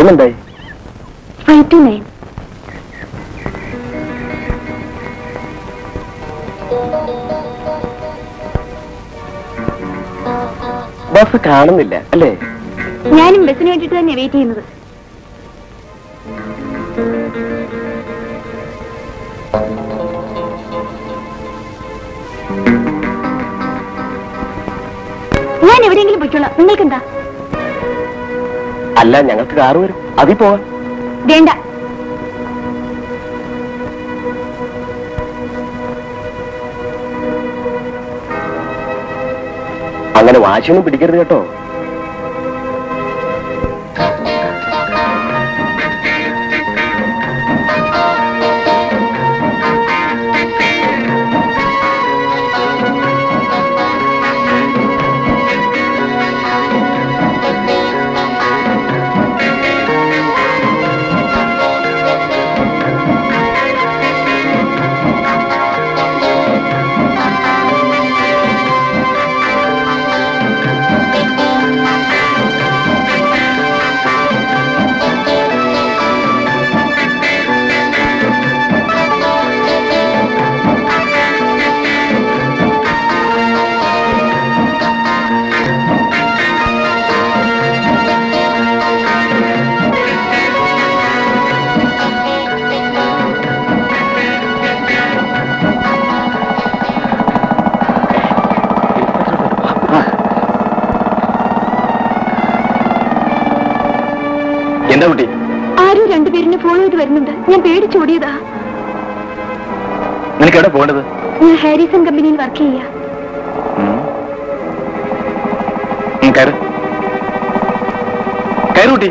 Time എന്തായി five to nine bus കാണുന്നില്ല അല്ലേ ഞാനും ബസ്സിന് വേണ്ടിട്ട് തന്നെ വെയിറ്റ് ചെയ്യുന്നത് ഞാൻ എവിടെയെങ്കിലും പൊയ്ക്കോളാം നിങ്ങൾക്ക് എന്താ അല്ല ഞങ്ങൾക്ക് കാറ് വരും അതിൽ പോവാം വേണ്ട അങ്ങനെ വാശിയൊന്നും പിടിക്കരുത് കേട്ടോ എന്താ കുട്ടി ആരോ രണ്ടുപേരിനെ ഫോളോ ചെയ്ത് വരുന്നുണ്ട് ഞാൻ പേടിച്ചോടിയതാ നിനക്ക് എവിടെ പോകേണ്ടത് ഞാൻ ഹാരിസൺ കമ്പനിയിൽ വർക്ക് ചെയ്യാ കയറ് കയറ് കുട്ടി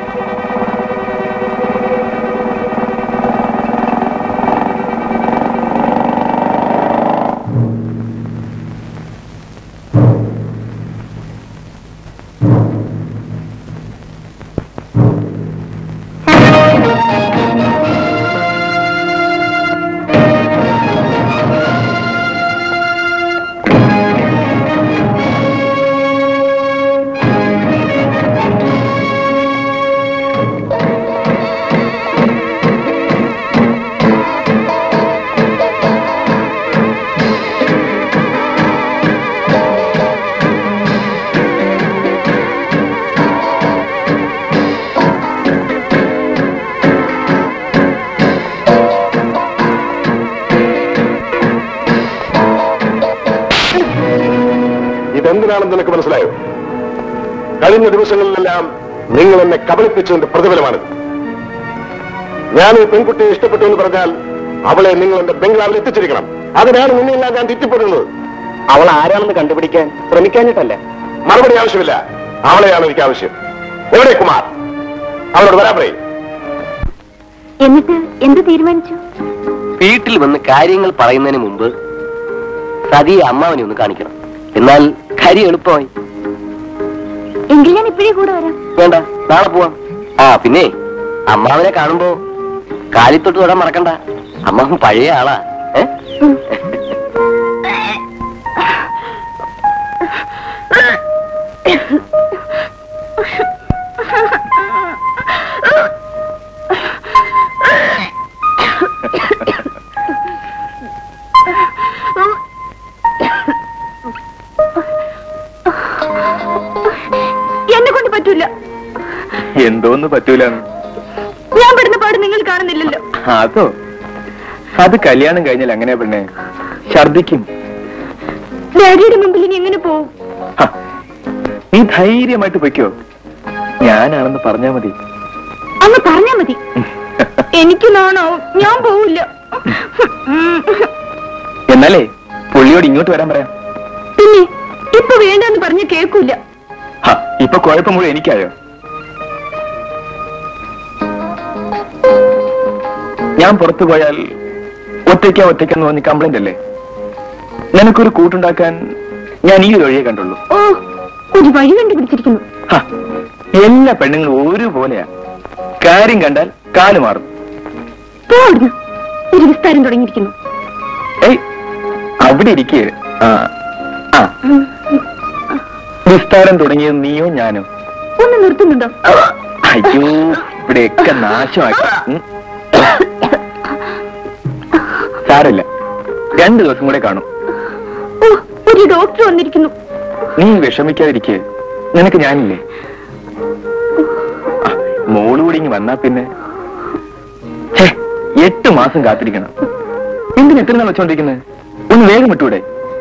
ഇതെന്തിനാണെന്ന് നിനക്ക് മനസ്സിലായോ കഴിഞ്ഞ ദിവസങ്ങളിലെല്ലാം നിങ്ങൾ എന്നെ കബളിപ്പിച്ചതിന്റെ പ്രതിഫലമാണിത് ഞാൻ ഈ പെൺകുട്ടിയെ ഇഷ്ടപ്പെട്ടു എന്ന് പറഞ്ഞാൽ അവളെ നിങ്ങൾ എന്റെ ബംഗ്ലാവിൽ എത്തിച്ചിരിക്കണം അതിനാണ് നിന്നെല്ലാം ഞാൻ തെറ്റിപ്പെടുന്നത് അവൾ ആരാണെന്ന് കണ്ടുപിടിക്കാൻ ശ്രമിക്കാഞ്ഞിട്ടല്ല മറുപടി ആവശ്യമില്ല അവളെയാണ് എനിക്ക് ആവശ്യം എവിടെ കുമാർ അവളോട് വരാൻ പറയും എന്നിട്ട് എന്ത് തീരുമാനിച്ചു വീട്ടിൽ വന്ന് കാര്യങ്ങൾ പറയുന്നതിന് മുമ്പ് സതിയെ അമ്മാവനെ ഒന്ന് കാണിക്കണം എന്നാൽ കാര്യം എളുപ്പമായി എങ്കിൽ ഞാൻ ഇപ്പോഴേ കൂടെ വരാം വേണ്ട നാളെ പോവാം ആ പിന്നെ അമ്മാവനെ കാണുമ്പോ കാലിത്തൊട്ട് തൊടാൻ മറക്കണ്ട അമ്മാവൻ പഴയ ആളാ ഏ ഉം. എന്നെ കൊണ്ട് പറ്റൂല എന്തോന്ന് പറ്റൂലെന്ന് ഞാൻ പെടുന്ന പാട് നിങ്ങൾ കാണുന്നില്ലല്ലോ അതോ അത് കല്യാണം കഴിഞ്ഞാൽ അങ്ങനെയാ പെണ്ണെ ഛർദിക്കും ഡാഡിയുടെ മുമ്പിൽ ഇനി എങ്ങനെ പോവും ഹ, നീ ധൈര്യമായിട്ട് പൊയ്ക്കോ ഞാനാണെന്ന് പറഞ്ഞാ മതി അങ്ങ് പറഞ്ഞാ മതി എനിക്ക് നാണാവും ഞാൻ പോവില്ല എന്നാലേ പുള്ളിയോട് ഇങ്ങോട്ട് വരാൻ പറയാം പിന്നെ ഇപ്പൊ വേണ്ടെന്ന് പറഞ്ഞ് കേൾക്കൂല ഹ, ഇപ്പൊ കുഴപ്പം മുഴുവൻ എനിക്കായോ ഞാൻ പുറത്തു പോയാൽ ഒറ്റയ്ക്കാ ഒറ്റയ്ക്കെന്ന് തോന്നി കംപ്ലൈന്റ് അല്ലേ നിനക്കൊരു കൂട്ടുണ്ടാക്കാൻ ഞാൻ ഈ ഒരു വഴിയെ കണ്ടുള്ളൂ ഓ ഒരു വഴി കണ്ടുപിടിച്ചിരിക്കുന്നു ഹ, എല്ലാ പെണ്ണുങ്ങളും ഒരുപോലെയാ കാര്യം കണ്ടാൽ കാല് മാറും പോടുന്നു ഒരു വിസ്താരം തുടങ്ങിയിരിക്കുന്നു ഏയ് അവിടെ ഇരിക്കേ ആ ആ വിസ്താരം തുടങ്ങിയത് നീയോ ഞാനോ ഒന്ന് നിർത്തുന്നുണ്ടോ അയ്യോ ഇവിടെയൊക്കെ നാശമാക്കി ഉം. സാരമില്ല രണ്ടു ദിവസം കൂടെ കാണും ഓ, ഒരു ഡോക്ടർ വന്നിരിക്കുന്നു നീ വിഷമിക്കാതിരിക്കെ നിനക്ക് ഞാനില്ലേ ആ, മോള് കൂടി ഇങ്ങ് വന്നാ പിന്നെ ഛേ, എട്ട് മാസം കാത്തിരിക്കണം എന്തിനാ എത്ര നാൾ വെച്ചോണ്ടിരിക്കുന്നത് ഒന്ന് വേഗം വിട്ടൂടെ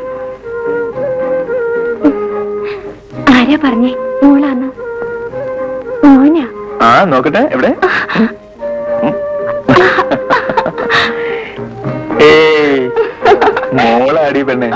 ആരാ പറഞ്ഞേ മോളാന്ന് മോനാ ആ നോക്കട്ടെ എവിടെ ഉം. ഏയ് മോളാടി പെണ്ണെ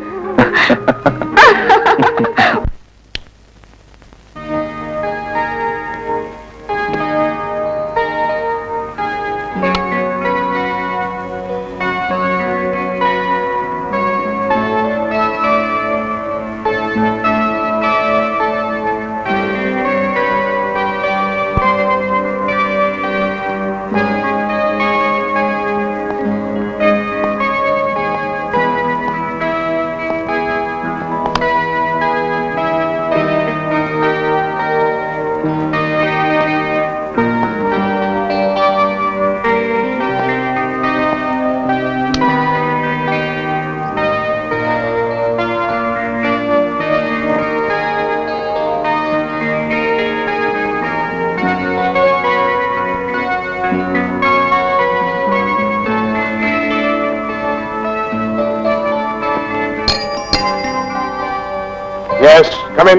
യെസ് കമിൻ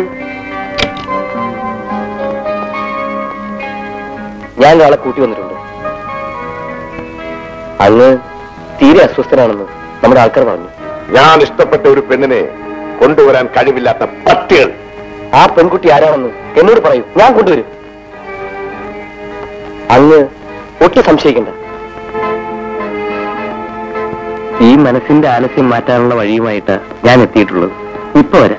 ഞാൻ ഒരാളെ കൂട്ടി വന്നിട്ടുണ്ട് അങ്ങ് തീരെ അസ്വസ്ഥനാണെന്ന് നമ്മുടെ ആൾക്കാർ പറഞ്ഞു ഞാൻ ഇഷ്ടപ്പെട്ട ഒരു പെണ്ണിനെ കൊണ്ടുവരാൻ കഴിവില്ലാത്ത പട്ടികൾ ആ പെൺകുട്ടി ആരാണെന്ന് എന്നോട് പറയൂ ഞാൻ കൊണ്ടുവരും അങ്ങ് ഒട്ടും സംശയിക്കണ്ട ഈ മനസ്സിന്റെ ആലസ്യം മാറ്റാനുള്ള വഴിയുമായിട്ട് ഞാൻ എത്തിയിട്ടുള്ളത് ഇപ്പൊ വരാം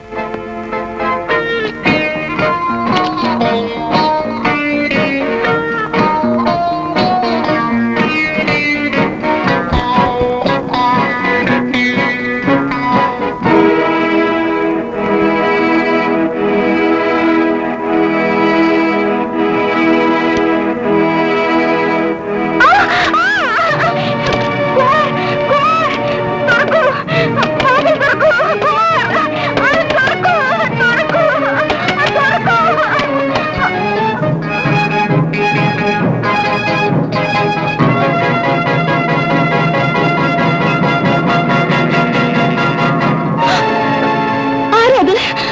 ആരത്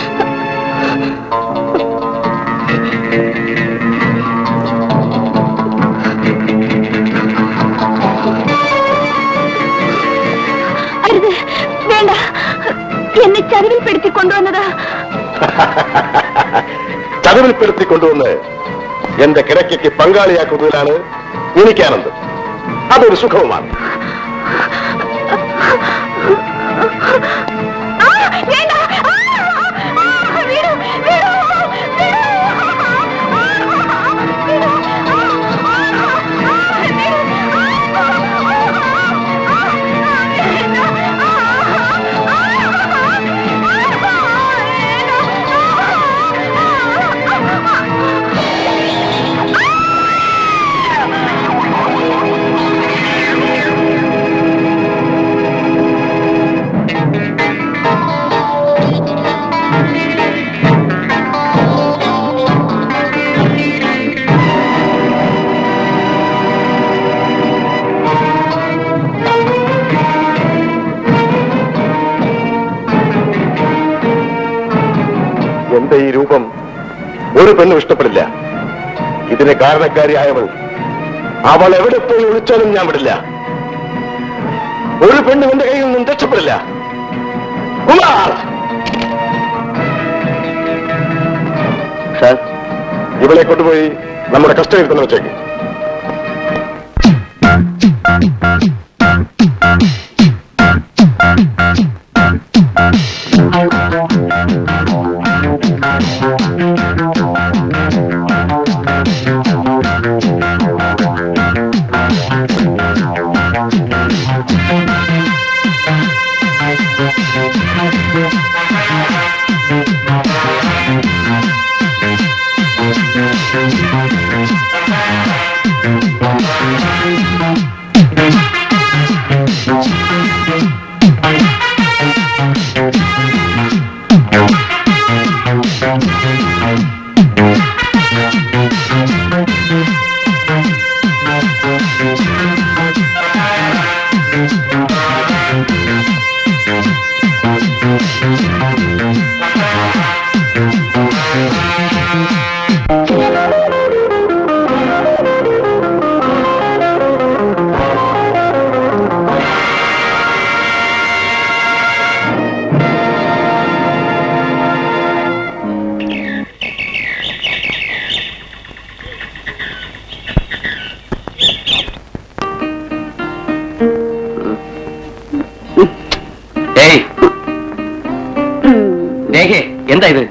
അരുത് വേണ്ട എന്നെ ചരിവിൽപ്പെടുത്തി കൊണ്ടുവന്നതാ ചതിവിൽപ്പെടുത്തി കൊണ്ടുവന്ന് എന്റെ കിടക്കയ്ക്ക് പങ്കാളിയാക്കുന്നതിലാണ് എനിക്ക് ആനന്ദം അതൊരു സുഖവുമാണ് ആ, വേണ്ട ആ, ആ, വീടു, വീടു, വീടു. എന്റെ ഈ രൂപം ഒരു പെണ്ണും ഇഷ്ടപ്പെടില്ല ഇതിന് കാരണക്കാരിയായവൾ അവൾ എവിടെ പോയി ഒളിച്ചാലും ഞാൻ വിടില്ല ഒരു പെണ്ണും എന്റെ കയ്യിൽ നിന്നും രക്ഷപ്പെടില്ല കുമാർ സാർ ഇവളെ കൊണ്ടുപോയി നമ്മുടെ കസ്റ്റഡിയിൽ തന്നെ വെച്ചേക്ക് ആ ഏയ് രേഖേ എന്താ ഇത്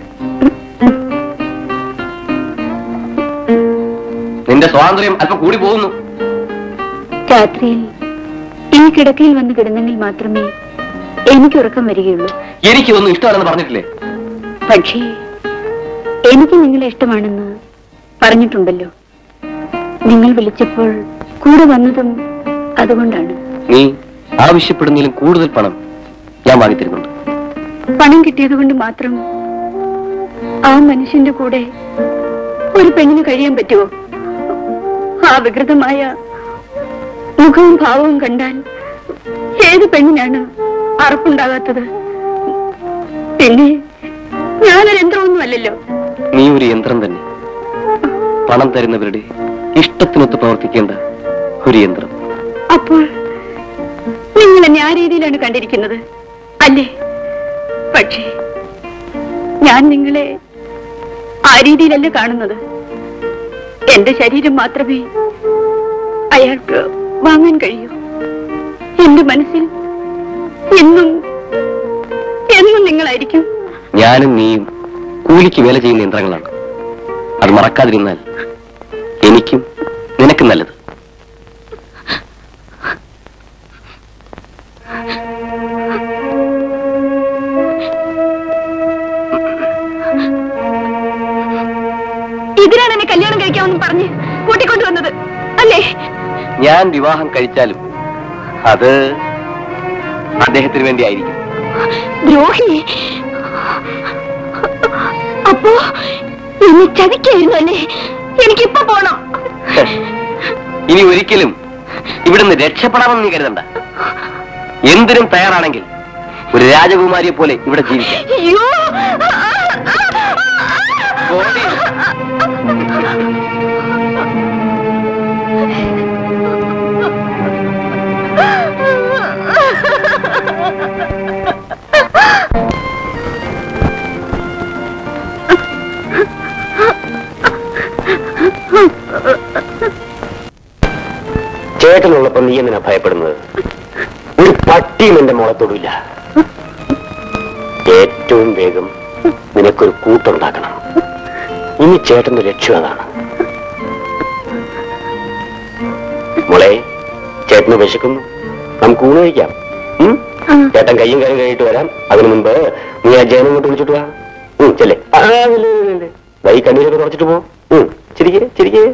നിന്റെ സ്വാതന്ത്ര്യം അല്പം കൂടി പോകുന്നു രാത്രിയിൽ ഈ കിടക്കയിൽ വന്ന് കിടന്നെങ്കിൽ മാത്രമേ എനിക്ക് ഉറക്കം വരികയുള്ളൂ എനിക്ക് ഒന്നും ഇഷ്ടമല്ലെന്ന് പറഞ്ഞിട്ടില്ലേ പക്ഷേ എനിക്ക് നിങ്ങളെ ഇഷ്ടമാണെന്ന് പറഞ്ഞിട്ടുണ്ടല്ലോ നിങ്ങൾ വിളിച്ചപ്പോൾ കൂടെ വന്നതും അതുകൊണ്ടാണ് നീ ആവശ്യപ്പെടുന്നതിലും കൂടുതൽ പണം ഞാൻ വാങ്ങിത്തരുന്നുണ്ട് പണം കിട്ടിയത് കൊണ്ട് മാത്രം ആ മനുഷ്യന്റെ കൂടെ ഒരു പെണ്ണിന് കഴിയാൻ പറ്റുമോ ആ വികൃതമായ മുഖവും ഭാവവും കണ്ടാൽ ഏത് പെണ്ണിനാണ് അറപ്പുണ്ടാകാത്തത് പിന്നെ ഞാനൊരു യന്ത്രമൊന്നുമല്ലല്ലോ നീ ഒരു യന്ത്രം തന്നെ പണം തരുന്നവരുടെ ഇഷ്ടത്തിനൊത്ത് പ്രവർത്തിക്കേണ്ട ഒരു യന്ത്രം അപ്പോൾ നിങ്ങൾ എന്നെ ആ രീതിയിലാണ് കണ്ടിരിക്കുന്നത് അല്ലേ പക്ഷേ ഞാൻ നിങ്ങളെ ആ രീതിയിലല്ല കാണുന്നത് എന്റെ ശരീരം മാത്രമേ അയാൾക്ക് വാങ്ങാൻ കഴിയൂ എന്റെ മനസ്സിൽ എന്നും എന്നും നിങ്ങളായിരിക്കും ഞാനും നീയും കൂലിക്ക് വേല ചെയ്യുന്ന യന്ത്രങ്ങളാണ് അത് മറക്കാതിരുന്നാൽ എനിക്കും നിനക്കും നല്ലത് ഇതിനാണ് എന്നെ കല്യാണം കഴിക്കാമെന്ന് പറഞ്ഞ് കൂട്ടിക്കൊണ്ടുവന്നത് അല്ലേ ഞാൻ വിവാഹം കഴിച്ചാലും അത് അദ്ദേഹത്തിന് വേണ്ടി ആയിരിക്കും ദ്രോഹി അപ്പോ എന്നെ ചതിക്കായിരുന്നു അല്ലേ എനിക്കിപ്പോ പോണം ഇനി ഒരിക്കലും ഇവിടുന്ന് രക്ഷപ്പെടാമെന്ന് നീ കരുതണ്ട എന്തിനും തയ്യാറാണെങ്കിൽ ഒരു രാജകുമാരിയെ പോലെ ഇവിടെ ജീവിക്കാം അയ്യോ പോടി. ചേട്ടനുള്ളപ്പോ നീ എന്തിനാ ഭയപ്പെടുന്നത് ഒരു പട്ടിയും എന്റെ മോളെ തൊടില്ല ഏറ്റവും വേഗം നിനക്കൊരു കൂട്ടുണ്ടാക്കണം ഇനി ചേട്ടന്റെ ലക്ഷ്യം അതാണ് മോളെ ചേട്ടന് വിശക്കുന്നു നമുക്ക് ഊണ് കഴിക്കാം ഉം? ചേട്ടൻ കയ്യും കാര്യം കഴിഞ്ഞിട്ട് വരാം അതിനു മുമ്പ് നീ ആ ജയനം കൊണ്ട് വിളിച്ചിട്ട് വാ ഉം, ചെല്ലേ ആ, ഇല്ല, ഇല്ല, ഇല്ല. ദാ ഈ കണ്ണീരൊക്കെ തുറച്ചിട്ട് പോ ഉം, ചിരിക്കേ ചിരിക്കേ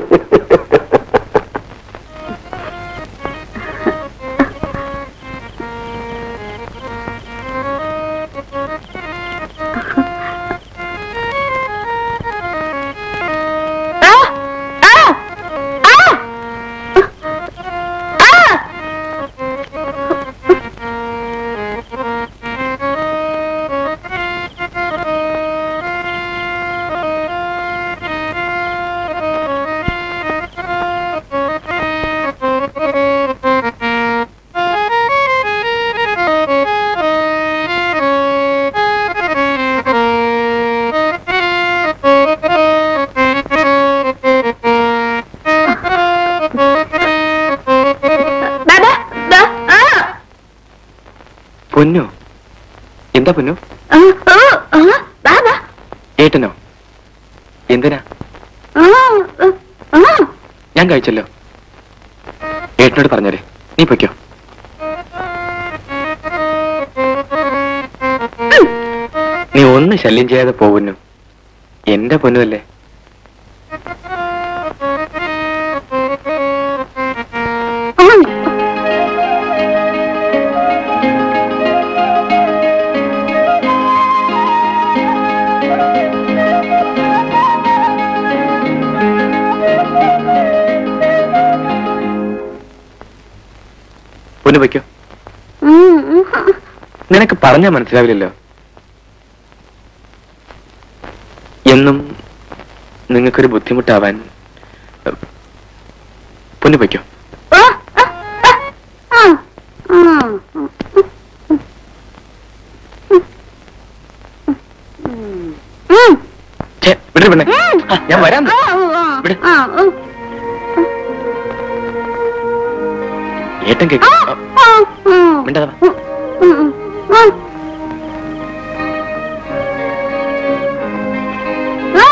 ആ! ആ! ആ! ആ! ദാദാ, ദാ, ആ! പൊന്നു എന്താ പൊന്നു ആ, ആ, ആ, ദാ, ദാ. ഏട്ടനോ എന്തിനാ ആ, ആ, ആ. ഞാൻ കഴിച്ചല്ലോ ഏട്ടനോട് പറഞ്ഞേരെ നീ പൊയ്ക്കോ നീ ഒന്ന് ശല്യം ചെയ്യാതെ പോകുന്നു എന്റെ പൊന്നുമല്ലേ പൊന്നു വയ്ക്കോ ഉം, ഉം. നിനക്ക് പറഞ്ഞാ മനസ്സിലാവില്ലല്ലോ എന്നും നിങ്ങൾക്കൊരു ബുദ്ധിമുട്ടാവാൻ ഏ, പൊന്നു വയ്ക്കോ ആ, ആ, ആ, ആ, ആ. ഉം. ഛെ, വിടര് പെണ്ണെ ഉം. ആ, ഞാൻ വരാം ആ, ആ, വിട്. ആ, ഉം. ഏട്ടൻ ആ, കേൾക്കും ആ, ആ. മിണ്ടാതെ വാ. ഉം, ഉം, ഉം. ആ.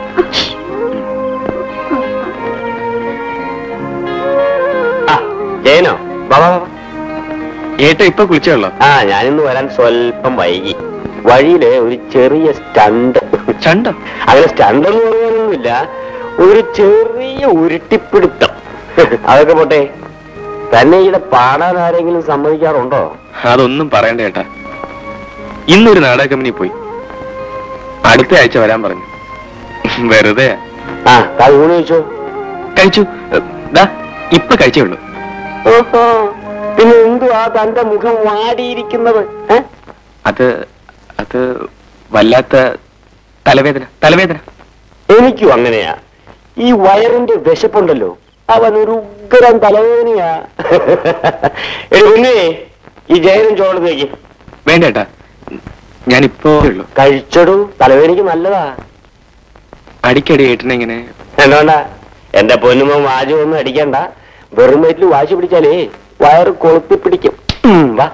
ആ ജയനോ വാ വാ, വാ. ഏട്ടൻ ഇപ്പൊ കുളിച്ചോളോ ആ ഞാനിന്ന് വരാൻ സ്വല്പം വൈകി വഴിയില് ഒരു ചെറിയ സ്റ്റണ്ട് ചണ്ടോ അങ്ങനെ സ്റ്റണ്ട് എന്ന് പറയാനൊന്നുമില്ല ഒരു ചെറിയ ഉരുട്ടിപ്പിടുത്തം അതൊക്കെ പോട്ടെ തന്നെ ഇവിടെ പാടാൻ ആരെങ്കിലും സമ്മതിക്കാറുണ്ടോ അതൊന്നും പറയണ്ട ഏട്ടാ ഇന്നൊരു നാടക കമ്പനി പോയി അടുത്ത ആഴ്ച വരാൻ പറഞ്ഞു വെറുതെ ആ താ ഊണ് വെച്ചോ കഴിച്ചു ഏ, ദാ ഇപ്പൊ കഴിച്ചേ ഉള്ളൂ ഓഹോ പിന്നെ എന്തുവാ തന്റെ മുഖം വാടിയിരിക്കുന്നത് ഏ? അത് അത് വല്ലാത്ത തലവേദന തലവേദന എനിക്കും അങ്ങനെയാ ഈ വയറിന്റെ വിശപ്പുണ്ടല്ലോ അവൻ ഒരു ഉഗ്രം തലവേദനയാ എടി പിന്നെ ഈ ജയനും ചോളത്തേക്ക് വേണ്ട ഏട്ടാ ഞാനിപ്പോ ഉള്ളൂ കഴിച്ചടു തലവേദനയ്ക്ക് നല്ലതാ അടിക്കടി ഏട്ടനെ ഇങ്ങനെ വേണ്ട വേണ്ട എന്റെ പൊന്നുമോ വാചകമൊന്നും അടിക്കണ്ട വെറും വയറ്റിൽ വാശി പിടിച്ചാലേ വയറ് കൊളുത്തി പിടിക്കും ഉം, വാ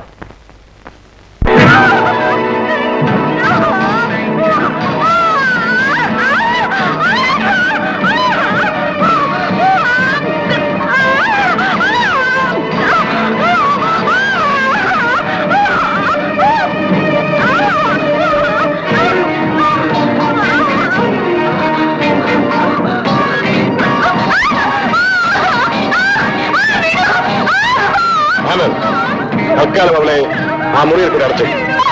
ആനന്ദ് തൽക്കാലം അവളെ ആ മുറിയിൽ കൂടെ അടച്ചു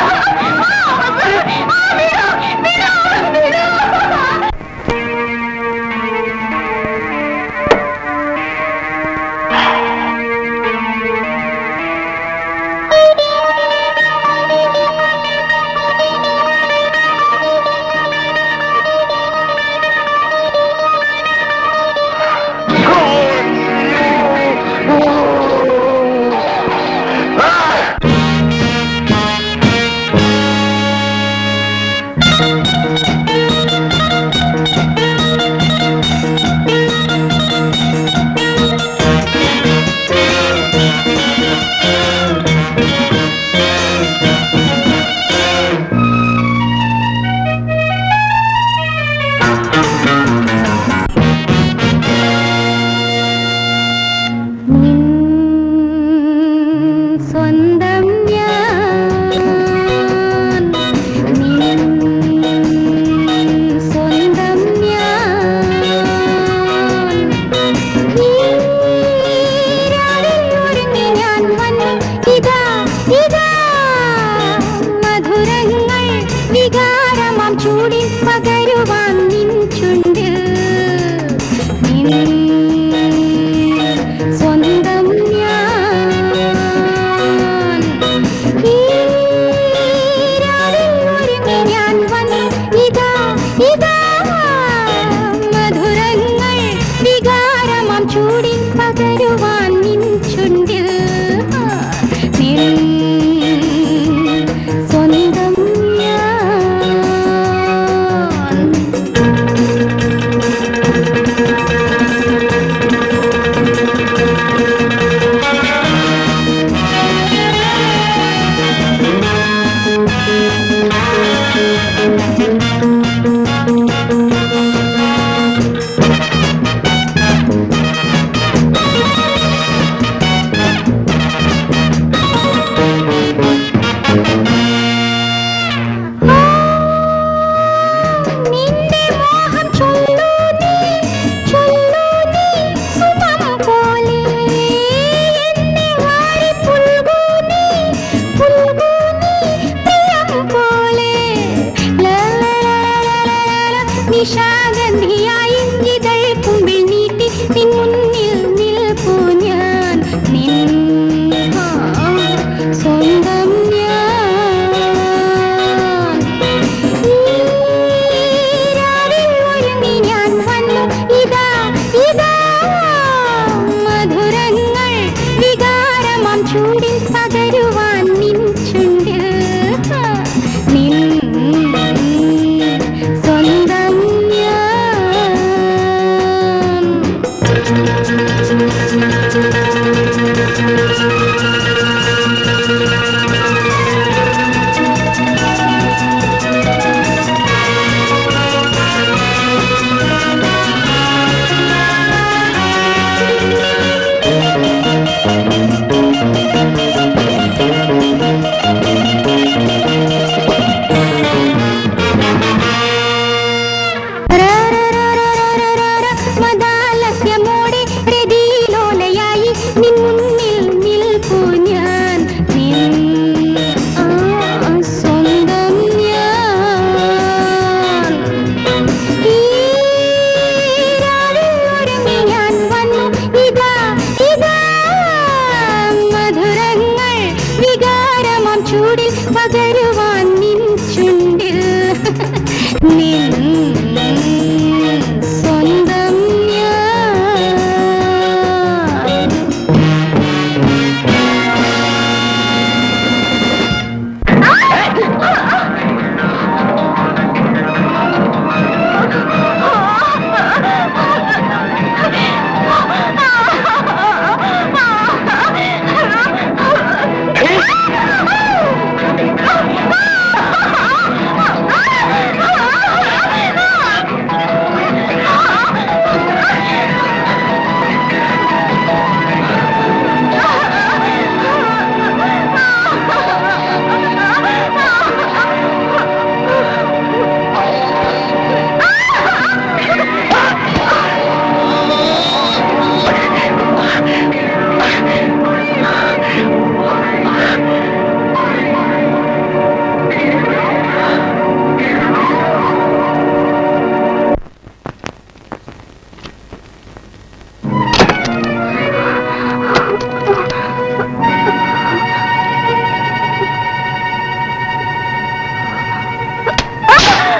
സ്വന്തം ഞാൻ നിൻ സ്വന്തം ഞാൻ ഈ രാവിലൊരുങ്ങി ഞാൻ വന്നു ഇതാ ഇതാ മധുരങ്ങൾ വികാരമാം ചൂടിൽ പകരുവാൻ നിൻ ചുണ്ടിൽ നിൻ സ്വന്തം ഞാൻ ഈ രാവിലൊരുങ്ങി ഞാൻ വന്നു ഇതാ ഇതാ മധുരങ്ങൾ വികാരമാം ചൂടിൽ പകരുവാൻ നിൻ ചുണ്ടിൽ നിൻ സ്വന്തം ഞാൻ നിന്റെ മോഹം ചൊല്ലൂ നീ ചൊല്ലൂ നീ സുമം പോലെ എന്നെ വാരി പുൽകൂ നീ പുൽകൂ നീ പ്രിയം പോലെ ലാ, ലാ, ലാ, ലാ, ലാ, ലാ, നിശാഗന്ധിയായി ഇതൾ കുമ്പിൾ നീട്ടി നിൻ മുന്നിൽ നിൽപ്പൂ ഞാൻ നിൻ ആ,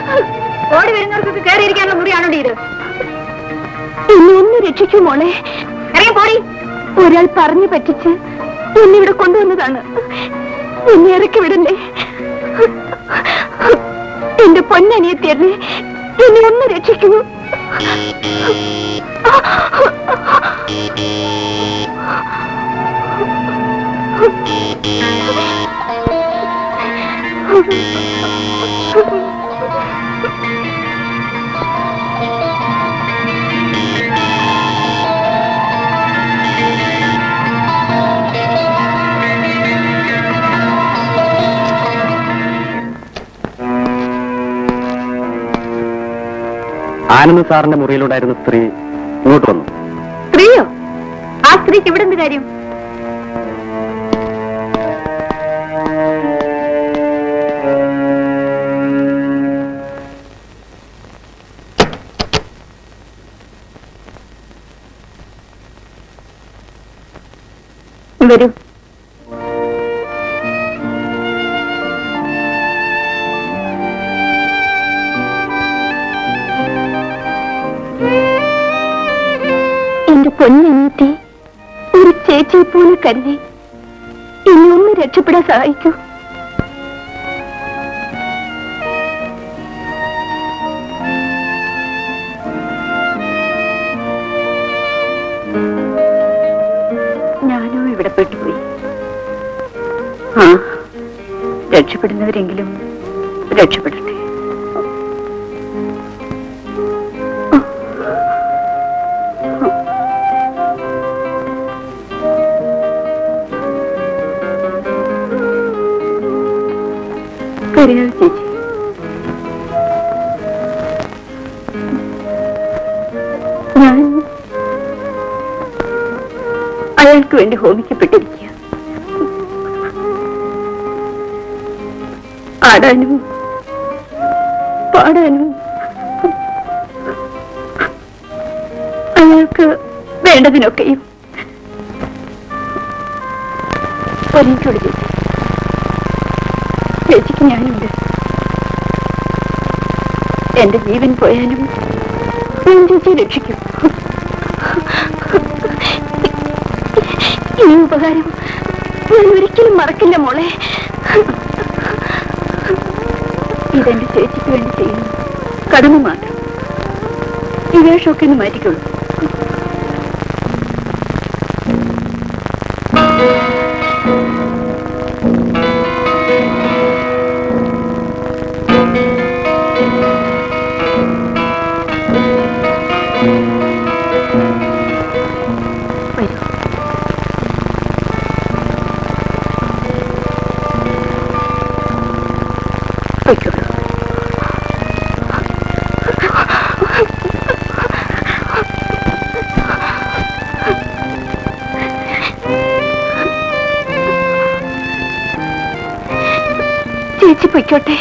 ഓടി വരുന്നവർക്കൊക്കെ കയറിയിരിക്കാനുള്ള മുറിയാണോ ഇത് എന്നെ ഒന്ന് രക്ഷിക്കൂ മോളെ ഇറങ്ങി പോടി ഒരാൾ പറഞ്ഞു പറ്റിച്ച് എന്നെ ഇവിടെ കൊണ്ടുവന്നതാണ് എന്നെ ഇറക്കി വിടല്ലേ എന്റെ പൊന്നനിയത്തിയല്ലേ എന്നെ ഒന്ന് രക്ഷിക്കൂ ആനന്ദ് സാറിന്റെ മുറിയിലുണ്ടായിരുന്ന സ്ത്രീ ഇങ്ങോട്ട് വന്നു സ്ത്രീയോ ആ സ്ത്രീക്ക് ഇവിടെ എന്ത് കാര്യം വരൂ എന്റെ പൊന്നനിയത്തി ഒരു ചേച്ചിയെ പോലെ കരുതി എന്നെ ഒന്ന് രക്ഷപ്പെടാൻ സഹായിക്കൂ ഞാനോ ഇവിടെ പെട്ടുപോയി ആ രക്ഷപ്പെടുന്നവരെങ്കിലും രക്ഷപ്പെടട്ടെ കരയാവ് ചേച്ചി ഞാൻ അയാൾക്ക് വേണ്ടി ഹോമിക്കപ്പെട്ടിരിക്കുക ആടാനും പാടാനും അയാൾക്ക് വേണ്ടതിനൊക്കെയും ഒരുമിച്ചോട് ചേച്ചി ചേച്ചിക്ക് ഞാനുണ്ട് എന്റെ ജീവൻ പോയാലും ഞാൻ ചേച്ചിയെ രക്ഷിക്കും ഈ ഉപകാരം ഞാൻ ഒരിക്കലും മറക്കില്ല മോളെ ഇതെന്റെ ചേച്ചിക്ക് വേണ്ടി ചെയ്യുന്നു കടമ മാത്രം ഈ വേഷമൊക്കെ ഒന്ന് മാറ്റിക്കോളൂ വരൂ പൊയ്ക്കോളൂ ചേച്ചി പൊയ്ക്കോട്ടെ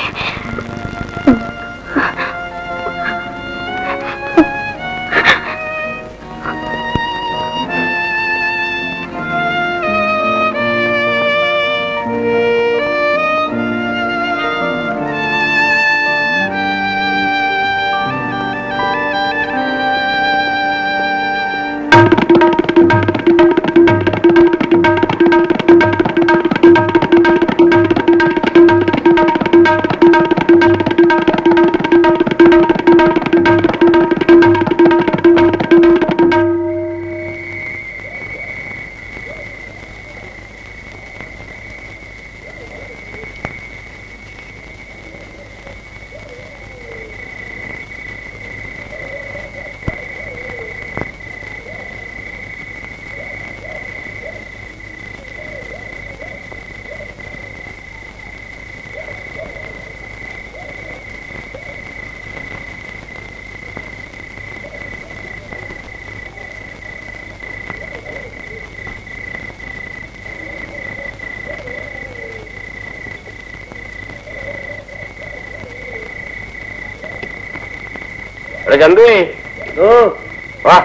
ചന്തുവേ ഓ വാ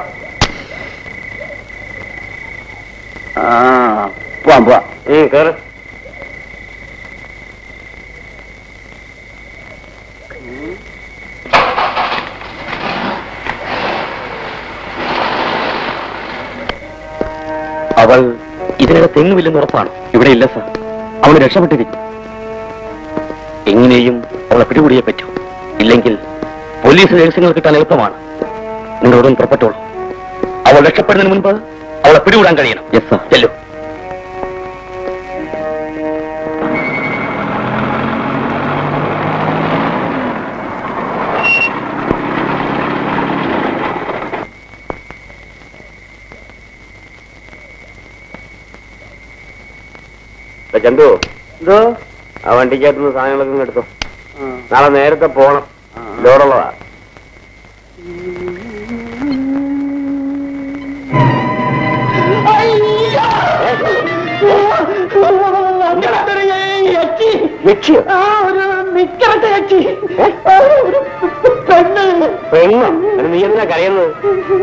ആ പോവാം പോവാം ഉം കേറ് ഇതിനകത്ത് എങ്ങുമില്ലെന്ന് ഉറപ്പാണ് ഇവിടെ ഇല്ല സാർ അവള് രക്ഷപ്പെട്ടിരിക്കും എങ്ങനെയും അവളെ പിടികൂടിയേ പറ്റൂ ഇല്ലെങ്കിൽ പോലീസ് രഹസ്യങ്ങൾ കിട്ടാൻ എളുപ്പമാണ് നിങ്ങളോടും പുറപ്പെട്ടോളൂ അവൾ രക്ഷപ്പെടുന്നതിന് മുൻപ് അവളെ പിടികൂടാൻ കഴിയണം യെസ് സാർ ചെല്ലു ചന്തു എന്തോ ആ വണ്ടിക്കകത്തുനിന്ന് സാധനങ്ങളൊക്കെ ഇങ്ങ് എടുത്തോ നാളെ നേരത്തെ പോണം ലോഡുള്ളതാ യക്ഷിയോ ഒരു നിക്കറത്തെ കക്ഷി ഒരു പെണ്ണ് പെണ്ണോ അതിന് നീ എന്തിനാ കരയുന്നത്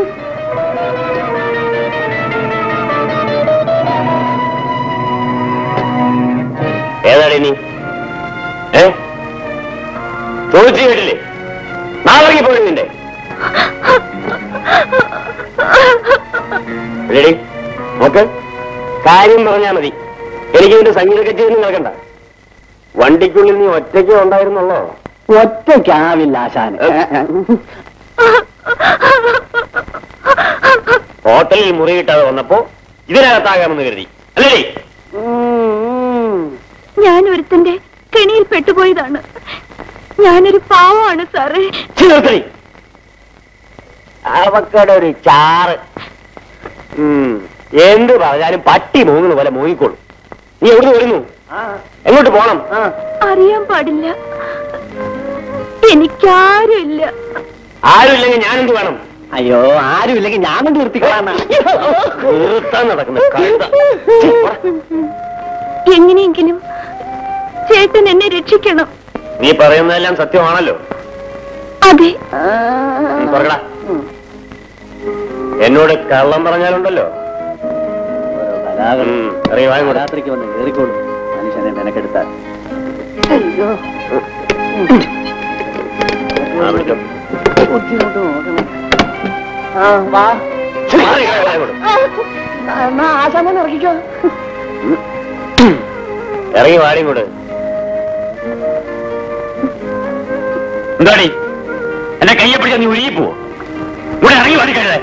ഏതാടി നീ ഏ ചോദിച്ചു കേട്ടില്ലേ നാളെ ഇറങ്ങി പോയി നിന്റെ റെഡി നോക്ക് കാര്യം പറഞ്ഞാ മതി എനിക്ക് നിന്റെ സംഗീത കച്ചേരി നടക്കണ്ട വണ്ടിക്കുള്ളിൽ നീ ഒറ്റയ്ക്ക് ഉണ്ടായിരുന്നുള്ളോ ഒറ്റയ്ക്കാവില്ല ആശാന് ഹോട്ടലിൽ മുറി കിട്ടാതെ വന്നപ്പോ ഇതിനകത്താകാമെന്ന് കരുതി അല്ലേ ഞാൻ ഒരുത്തന്റെ കെണിയിൽ പെട്ടുപോയതാണ് ഞാനൊരു പാവമാണ് സാറേ നിർത്തണി അവക്കടെ ഒരു ചാറ് ഉം. എന്ത് പറഞ്ഞാലും പട്ടി മൂങ്ങുന്ന പോലെ മൂങ്ങിക്കോളും നീ എവിടെ വരുന്നു എങ്ങോട്ട് പോണം അറിയാൻ പാടില്ല എനിക്കാരുമില്ല ആരുമില്ലെങ്കിൽ ഞാനെന്ത് വേണം അയ്യോ ആരുമില്ലെങ്കിൽ ഞാൻ കൊണ്ട് നിർത്തിക്കളാണ് നിർത്താൻ നടക്കുന്ന കഴുത. ഛെ, പോടാ. എങ്ങനെയെങ്കിലും ചേട്ടൻ എന്നെ രക്ഷിക്കണം നീ പറയുന്നതെല്ലാം സത്യമാണല്ലോ അതെ നീ പറയടാ എന്നോട് കള്ളം പറഞ്ഞാലുണ്ടല്ലോ ഉം, ഇറങ്ങി വാങ്ങി കൂടാ രാത്രിക്ക് വന്ന് കേറിക്കോളൂ മനുഷ്യനെ മെനക്കെടുത്താൽ അയ്യോ ബുദ്ധിമുട്ട് നോക്കണം ആ വാ എന്നാ ആശാനെ ഇറക്കിക്കോ ഇറങ്ങി വാടി കൂടെ എന്താടി എന്നെ കയ്യെ പിടിച്ചാ നീ ഒഴുകി പോവോ ഇവിടെ ഇറങ്ങി വാടി കഴിയേ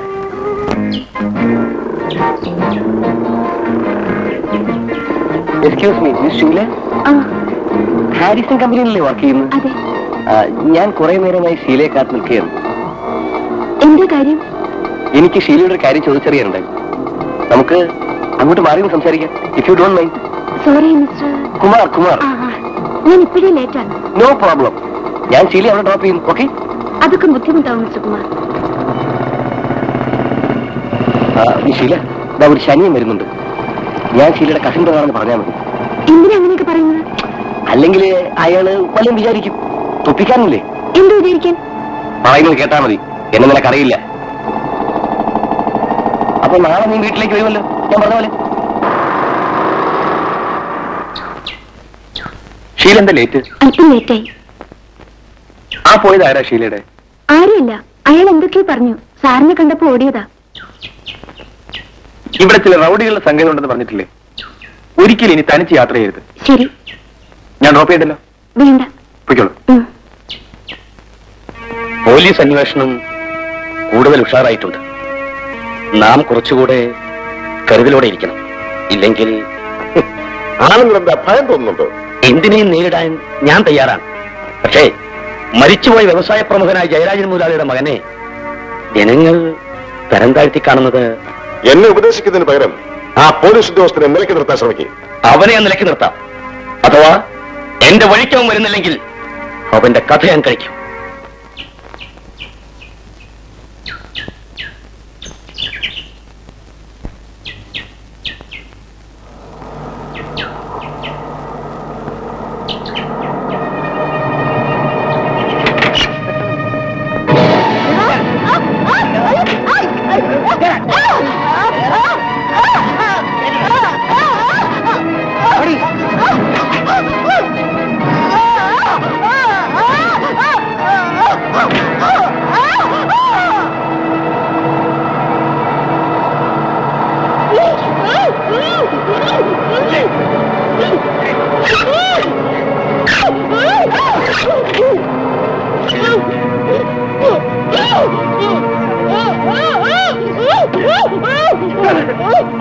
എക്സ്ക്യൂസ് മീ മിസ് ഷീല ആ ഹാരിസൺ കമ്പനിയിലല്ലേ വർക്ക് ചെയ്യുന്നത് അതെ ആ, ഞാൻ കുറെ നേരമായി ഷീലയെ കാത്ത് നിൽക്കുകയാണ് എന്താ കാര്യം എനിക്ക് ഷീലയുടെ ഒരു കാര്യം ചോദിച്ചറിയാനുണ്ടായി നമുക്ക് അങ്ങോട്ട് മാറി നിന്ന് സംസാരിക്കാം if you don't mind sorry mister Kumar Kumar ആ ആ. ഞാൻ ഇപ്പോഴേ ലേറ്റാണ് നോ പ്രോബ്ലം ഞാൻ ഷീലയെ അവിടെ ഡ്രോപ്പ് ചെയ്യും ഓക്കെ അതൊക്കെ ബുദ്ധിമുട്ടാവും മിസ്റ്റർ കുമാർ ഷീല ഇതാ ഒരു ശനിയും വരുന്നുണ്ട് ഞാൻ ഷീലയുടെ കസിൻ ബ്രദറാണെന്ന് പറഞ്ഞാൽ മതി എന്തിനാ അങ്ങനെയൊക്കെ പറയുന്നത് അല്ലെങ്കിൽ അയാള് വല്ലതും വിചാരിക്കും തൊപ്പിക്കാനില്ലേ എന്ത് വിചാരിക്കാൻ പറയുന്നത് കേട്ടാ മതി എന്നെ നിനക്കറിയില്ല അപ്പൊ നാളെ നീ വീട്ടിലേക്ക് വരുമല്ലോ ഞാൻ പറഞ്ഞ പോലെ ഷീല എന്താ ലേറ്റ് അല്പം ലേറ്റായി ആ പോയത് ആരാ ഷീലയുടെ ആരുമില്ല അയാൾ എന്തൊക്കെയോ പറഞ്ഞു സാറിനെ കണ്ടപ്പോ ഓടിയതാ ഇവിടെ ചില റൗഡികളുടെ സംഘം ഉണ്ടെന്ന് പറഞ്ഞിട്ടില്ലേ ഒരിക്കലും ഇനി തനിച്ച് യാത്ര ചെയ്യരുത് ശരി ഞാൻ ഡ്രോപ്പ് ചെയ്തല്ലോ വേണ്ട പൊയ്ക്കോളൂ ഉം. പോലീസ് അന്വേഷണം കൂടുതൽ ഉഷാറായിട്ടുണ്ട് നാം കുറച്ചുകൂടെ കരുതലോടെ ഇരിക്കണം ഇല്ലെങ്കിൽ ആണെന്നെന്താ ഭയം തോന്നുന്നുണ്ടോ എന്തിനേയും നേരിടാൻ ഞാൻ തയ്യാറാണ് പക്ഷേ മരിച്ചുപോയ വ്യവസായ പ്രമുഖനായ ജയരാജൻ മൂലാളിയുടെ മകനെ ജനങ്ങൾ തരം താഴ്ത്തി കാണുന്നത് എന്നെ ഉപദേശിക്കുന്നതിന് പകരം ആ പോലീസ് ഉദ്യോഗസ്ഥനെ നിലയ്ക്ക് നിർത്താൻ ശ്രമിക്കും അവനെ ഞാൻ നിലയ്ക്ക് നിർത്താം അഥവാ എന്റെ വഴിക്കവൻ വരുന്നില്ലെങ്കിൽ അവന്റെ കഥ ഞാൻ കഴിക്കും ആ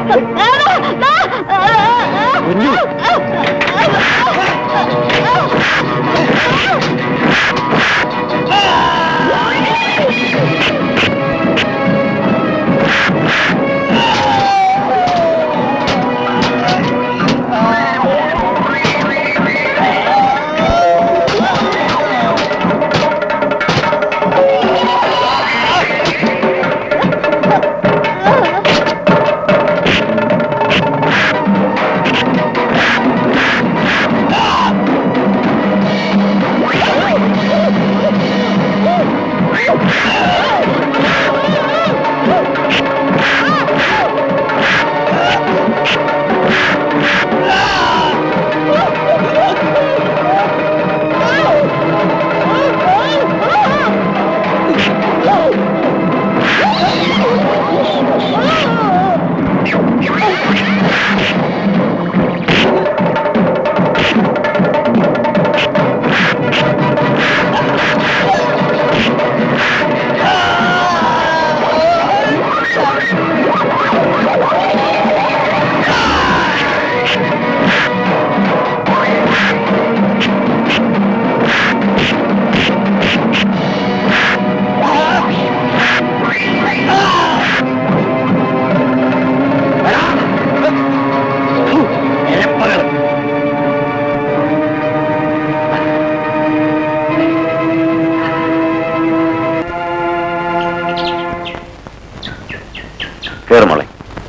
കേറ് മോളെ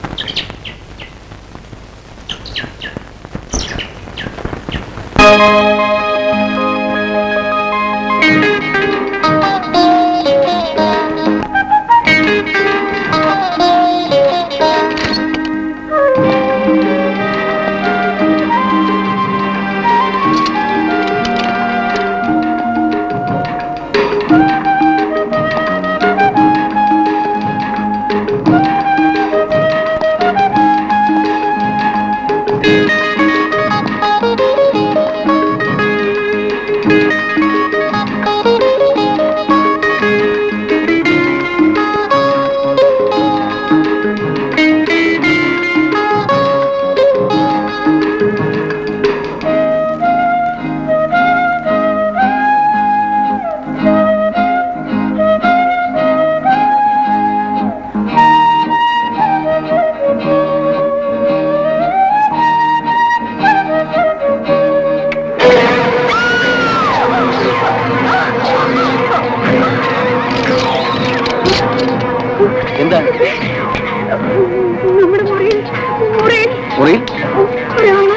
എന്താ നമ്മുടെ മുറിയിൽ മുറിയിൽ മുറിയിൽ ഒരാള്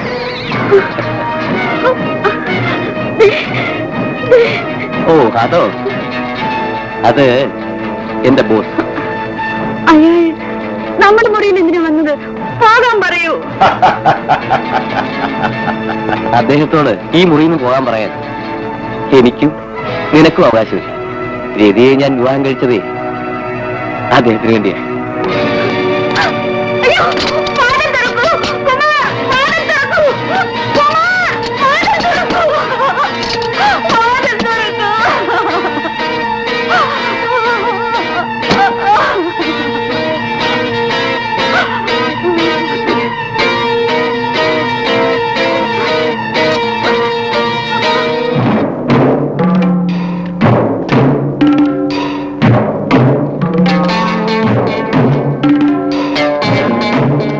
ഓ അതോ അത് എന്റെ ബോസ് അയാൾ നമ്മുടെ മുറിയിൽ എന്തിനാ വന്നത് പോകാൻ പറയൂ അദ്ദേഹത്തോട് ഈ മുറിയിൽ നിന്ന് പോകാൻ പറയാൻ എനിക്കും നിനക്കും അവകാശമില്ല രതിയെ ഞാൻ വിവാഹം കഴിച്ചതേ അദ്ദേഹത്തിന് വേണ്ടിയാ അയ്യോ വാതിൽ തുറക്കൂ കുമാർ വാതിൽ തുറക്കൂ കുമാർ വാതിൽ തുറക്കൂ വാതിൽ തുറക്കൂ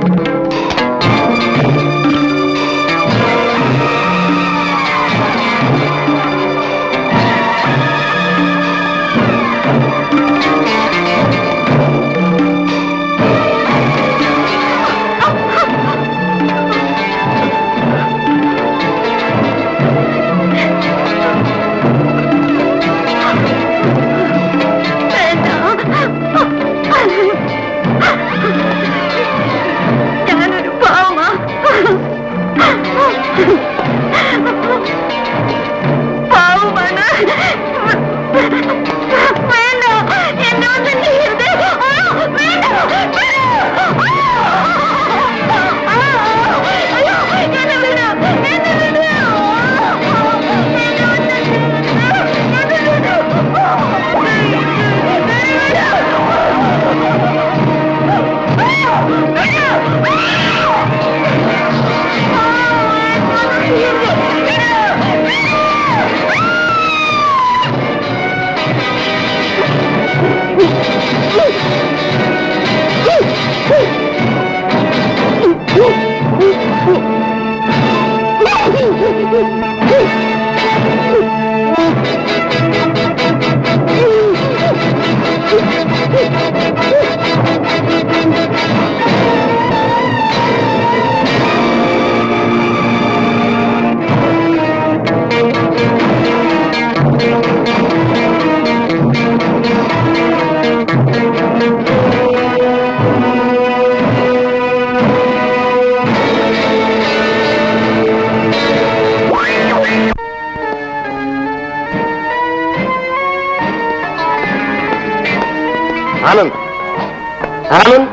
ആനന്ദ് ആനന്ദ്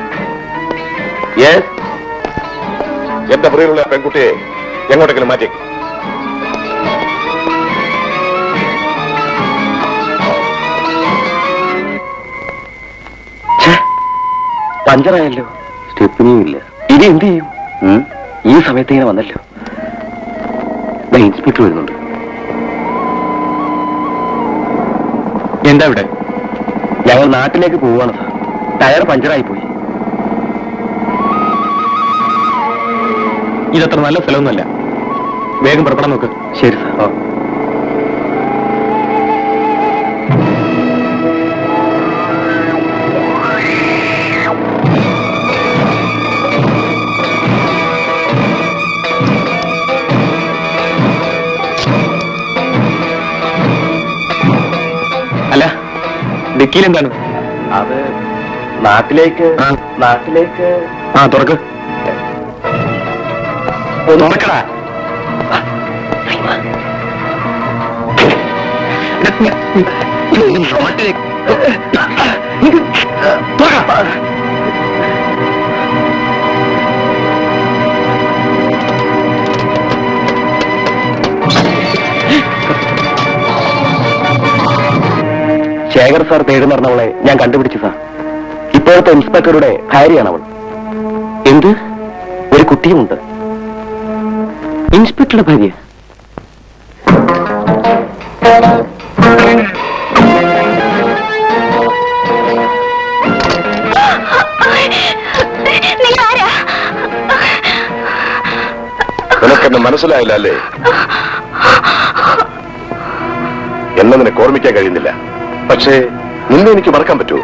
യെസ് എന്റെ മുറിയിലുള്ള പെൺകുട്ടിയെ എങ്ങോട്ടെങ്കിലും മാറ്റി പഞ്ചറായല്ലോ സ്റ്റെപ്പിനിയും ഇല്ല ഇനി എന്ത് ചെയ്യും ഉം? ഈ സമയത്ത് ഇങ്ങനെ വന്നല്ലോ ദാ ഇൻസ്പെക്ടർ വരുന്നുണ്ട് എന്താ ഇവിടെ ഞങ്ങൾ നാട്ടിലേക്ക് പോവാണ് സാർ ടയർ പഞ്ചറായി പോയി ഇതത്ര നല്ല സ്ഥലമൊന്നുമല്ല വേഗം പുറപ്പെടാൻ നോക്ക് ശരി സാർ അല്ല ഡിക്കിയിൽ എന്താണ് അത് നാട്ടിലേക്ക് ആ. നാട്ടിലേക്ക് ആ തുറക്ക് തുറക്കടാ ശേഖർ സാർ തേടി നടന്നവളെ ഞാൻ കണ്ടുപിടിച്ചു സാർ ഇപ്പോഴത്തെ ഇൻസ്പെക്ടറുടെ ഭാര്യയാണ് അവൾ എന്ത് ഒരു കുട്ടിയുമുണ്ട് ഇൻസ്പെക്ടറുടെ ഭാര്യ നിങ്ങൾ ആരാ നിനക്കെന്നെ മനസ്സിലായില്ല അല്ലേ എന്നെ നിനക്ക് ഓർമ്മിക്കാൻ കഴിയുന്നില്ല പക്ഷേ നിന്നെ എനിക്ക് മറക്കാൻ പറ്റുമോ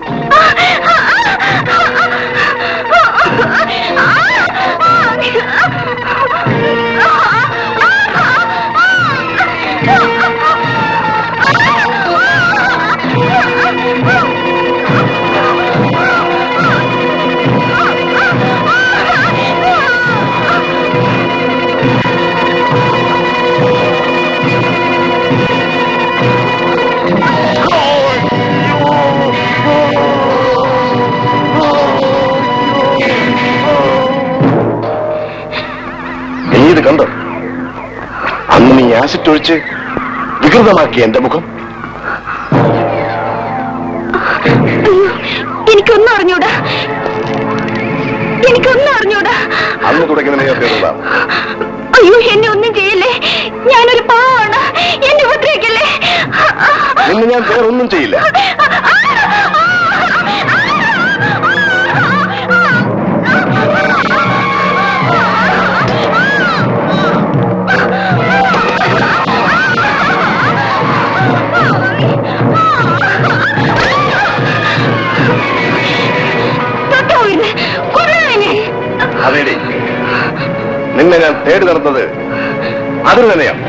നീ ഇത് കണ്ടോ അന്ന് നീ ആസിഡ് ഒഴിച്ച് വികൃതമാക്കിയ എന്റെ മുഖം എനിക്കൊന്നും അറിഞ്ഞൂടാ എനിക്കൊന്നും അറിഞ്ഞൂടാ അന്ന് തുടങ്ങി നിന്നെ ഞാൻ തീർന്നതാണ് അയ്യോ എന്നെ ഒന്നും ചെയ്യല്ലേ ഞാനൊരു പാവാണ് എന്നെ ഉപദ്രവിക്കല്ലേ നിന്നെ ഞാൻ വേറൊന്നും ചെയ്യില്ല തൊട്ടാവില്ല കൊള്ളാനെ അതേടി നിന്നെ ഞാൻ തേടി നടന്നത് അതിന് തന്നെയാണ്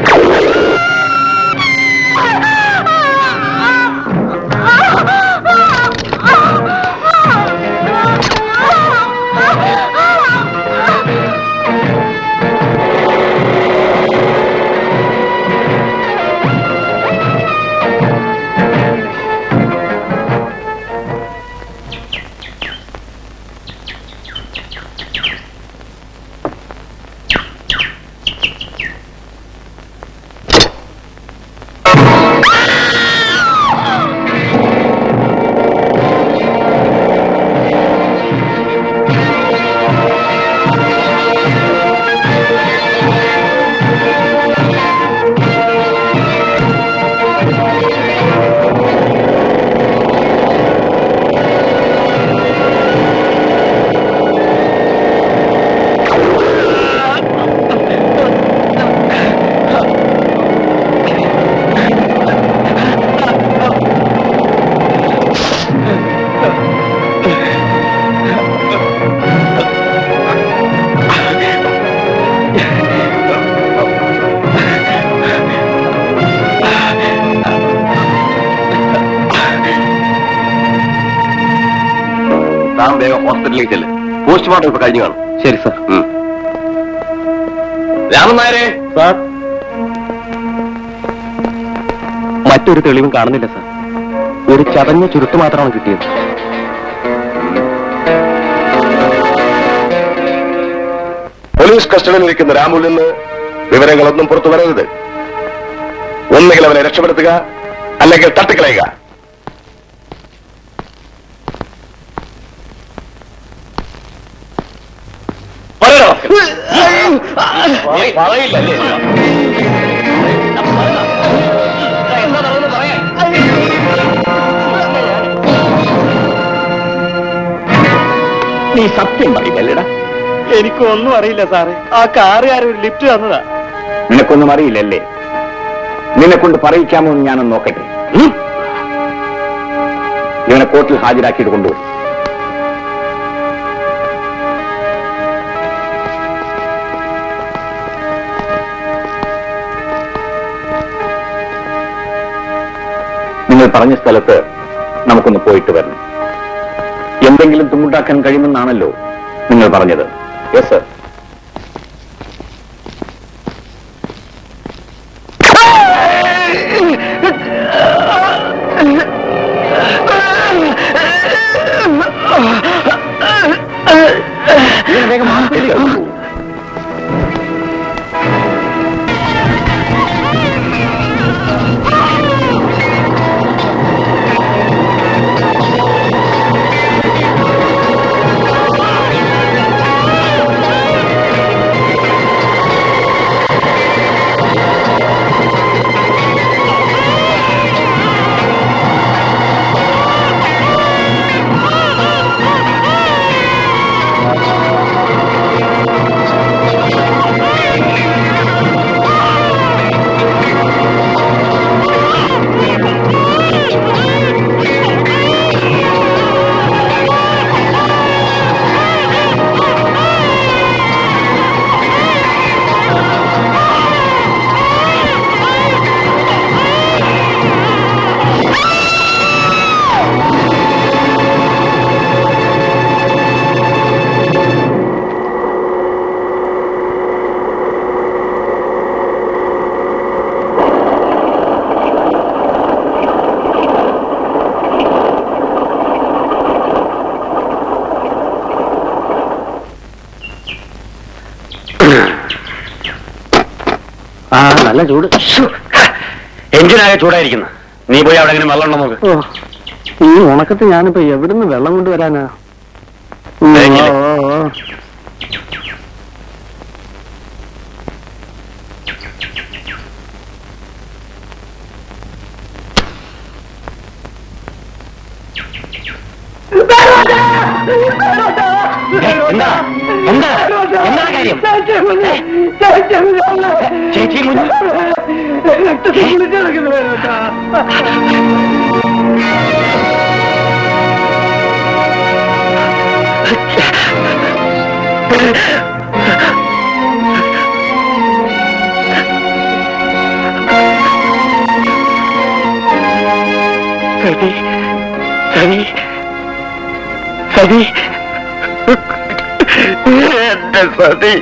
താൻ വേഗം ഹോസ്പിറ്റലിലേക്ക് ചെല്ല് പോസ്റ്റ്മോർട്ടം ഇപ്പൊ കഴിഞ്ഞു കാണും ശരി സാർ രാമൻ നായരെ സാർ മറ്റൊരു തെളിവും കാണുന്നില്ല സാർ ഒരു ചതഞ്ഞ ചുരുട്ട് മാത്രമാണ് കിട്ടിയത് പോലീസ് കസ്റ്റഡിയിലിരിക്കുന്ന രാമുൽ നിന്ന് വിവരങ്ങളൊന്നും പുറത്തു വരരുത് ഒന്നുകിൽ അവനെ രക്ഷപ്പെടുത്തുക അല്ലെങ്കിൽ തട്ടിക്കളയുക പറയില്ലല്ലേ നീ സത്യം പറയില്ലല്ലേടാ എനിക്കൊന്നും അറിയില്ല സാറേ ആ കാറുകാരൻ ഒരു ലിഫ്റ്റ് തന്നതാ നിനക്കൊന്നും അറിയില്ലല്ലേ നിന്നെ കൊണ്ട് പറയിക്കാമോ എന്ന് ഞാനൊന്ന് നോക്കട്ടെ ഉം? ഇവനെ കോർട്ടിൽ ഹാജരാക്കിയിട്ട് കൊണ്ടുപോയി നിങ്ങൾ പറഞ്ഞ സ്ഥലത്ത് നമുക്കൊന്ന് പോയിട്ട് വരണം എന്തെങ്കിലും തുമ്മുണ്ടാക്കാൻ കഴിയുമെന്നാണല്ലോ നിങ്ങൾ പറഞ്ഞത് യെസ് സർ വേഗം ആസ്പത്രിയിൽ കൊണ്ടുപോ. ആ നല്ല ചൂട് എഞ്ചിനാകെ ചൂടായിരിക്കുന്നു നീ പോയി അവിടെ എങ്ങനെ വെള്ളം ഉണ്ടോ നോക്ക് ഓ ഈ ഉണക്കത്ത് ഞാനിപ്പോ എവിടുന്ന് വെള്ളം കൊണ്ടുവരാനാ തേങ്ങില്ലേ? ഓ, ഓ, ഓ. എന്താ എന്താ എന്താ കാര്യം ചേച്ചി മുന്നിൽ സതി സതി സതി എന്റെ സതി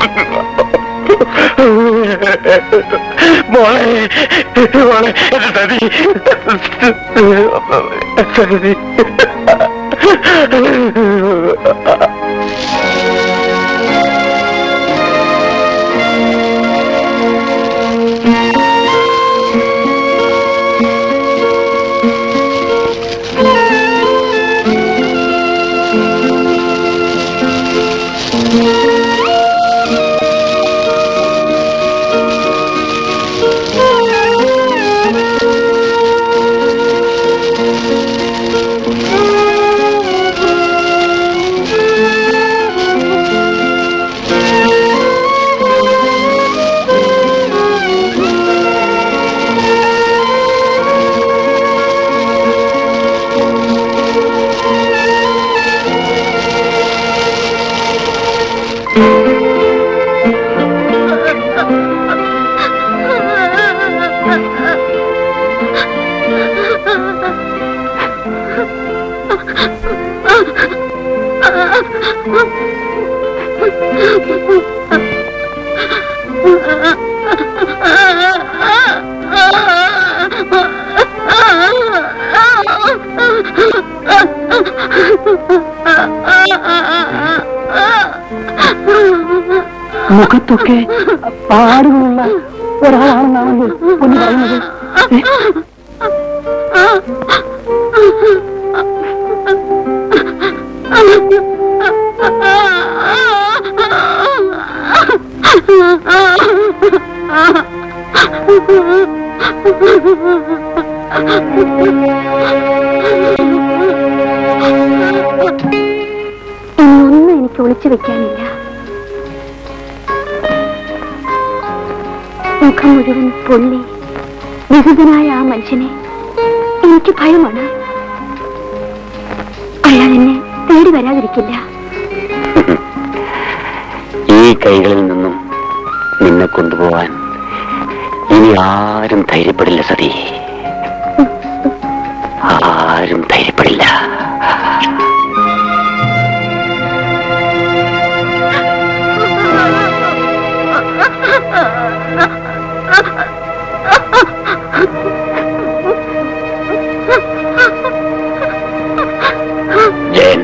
മോളെ മോളെ എന്റെ സതി സതി Ah! മുഖത്തൊക്കെ പാടുകളുള്ള ഒരാളാണെന്നാണല്ലോ ഒന്ന് പറയുന്നത് ഏ? ഇന്നൊന്നും എനിക്ക് ഒളിച്ചു വെക്കാനില്ല മുഖം മുഴുവൻ പൊള്ളി വികൃതനായ ആ മനുഷ്യനെ എനിക്ക് ഭയമാണ് അയാൾ എന്നെ തേടി വരാതിരിക്കില്ല ഈ കൈകളിൽ നിന്നും നിന്നെ കൊണ്ടുപോവാൻ ഇനി ആരും ധൈര്യപ്പെടില്ല സതി ആരും ധൈര്യപ്പെടില്ല ജയൻ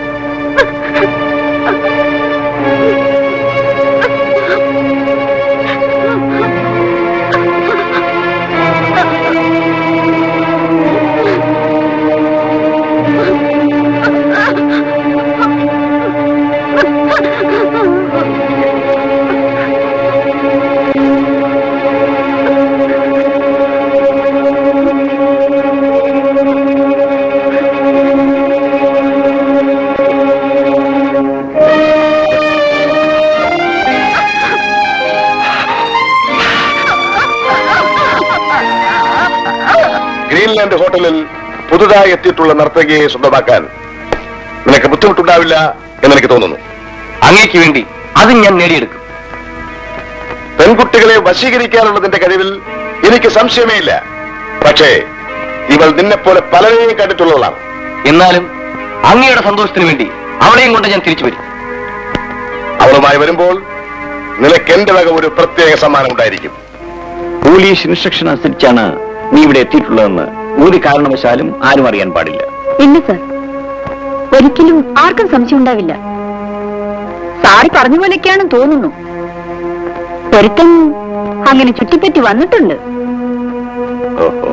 ഗ്രീൻലാൻഡ് ഹോട്ടലിൽ പുതുതായി എത്തിയിട്ടുള്ള നർത്തകിയെ സ്വന്തമാക്കാൻ നിനക്ക് ബുദ്ധിമുട്ടുണ്ടാവില്ല എന്ന് എനിക്ക് തോന്നുന്നു അങ്ങേക്ക് വേണ്ടി അത് ഞാൻ നേടിയെടുക്കും പെൺകുട്ടികളെ വശീകരിക്കാനുള്ളതിന്റെ കഴിവിൽ എനിക്ക് സംശയമേ ഇല്ല പക്ഷേ ഇവൾ നിന്നെപ്പോലെ പലരെയും കണ്ടിട്ടുള്ളതാണ് എന്നാലും അങ്ങയുടെ സന്തോഷത്തിന് വേണ്ടി അവളെയും കൊണ്ട് ഞാൻ തിരിച്ചു വരും അവളുമായി വരുമ്പോൾ നിനക്ക് എന്റെ വക ഒരു പ്രത്യേക സമ്മാനം ഉണ്ടായിരിക്കും പോലീസ് ഇൻസ്ട്രക്ഷൻ അനുസരിച്ചാണ് നീ ഇവിടെ എത്തിയിട്ടുള്ളതെന്ന് ഒരു കാരണവശാലും ആരും അറിയാൻ പാടില്ല ഇല്ല സർ ഒരിക്കലും ആർക്കും സംശയം ഉണ്ടാവില്ല സാറി പറഞ്ഞ പോലെയൊക്കെയാണെന്ന് തോന്നുന്നു ഒരുത്തൻ അങ്ങനെ ചുറ്റിപ്പറ്റി വന്നിട്ടുണ്ട് ഓഹോ